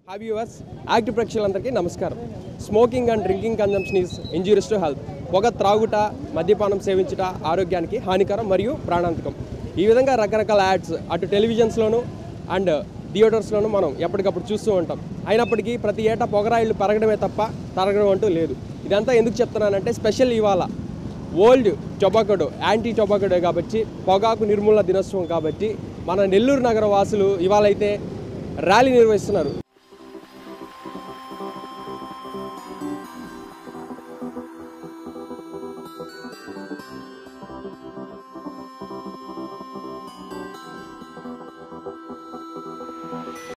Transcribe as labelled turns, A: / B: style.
A: హ్యావ్యూవర్స్ active ప్రేక్షకులందరికీ నమస్కారం smoking and drinking consumption is injurious to health పొగ త్రాగుట మద్యపానం సేవించుట ఆరోగ్యానికి హానికరం మరియు ప్రాణాంతకం ఈ విధంగా రకరకాల యాడ్స్ అటు టెలివిజన్స్లోను అండ్ థియేటర్స్లోనూ మనం ఎప్పటికప్పుడు చూస్తూ ఉంటాం అయినప్పటికీ ప్రతి ఏటా పొగరాయిళ్ళు పెరగడమే తప్ప తరగడం అంటూ లేదు ఇదంతా ఎందుకు చెప్తున్నానంటే స్పెషల్ ఇవాళ ఓల్డ్ టొబాకోడో యాంటీ టొబాకోడో కాబట్టి పొగాకు నిర్మూలన దినోత్సవం కాబట్టి మన నెల్లూరు నగర వాసులు ఇవాళైతే ర్యాలీ నిర్వహిస్తున్నారు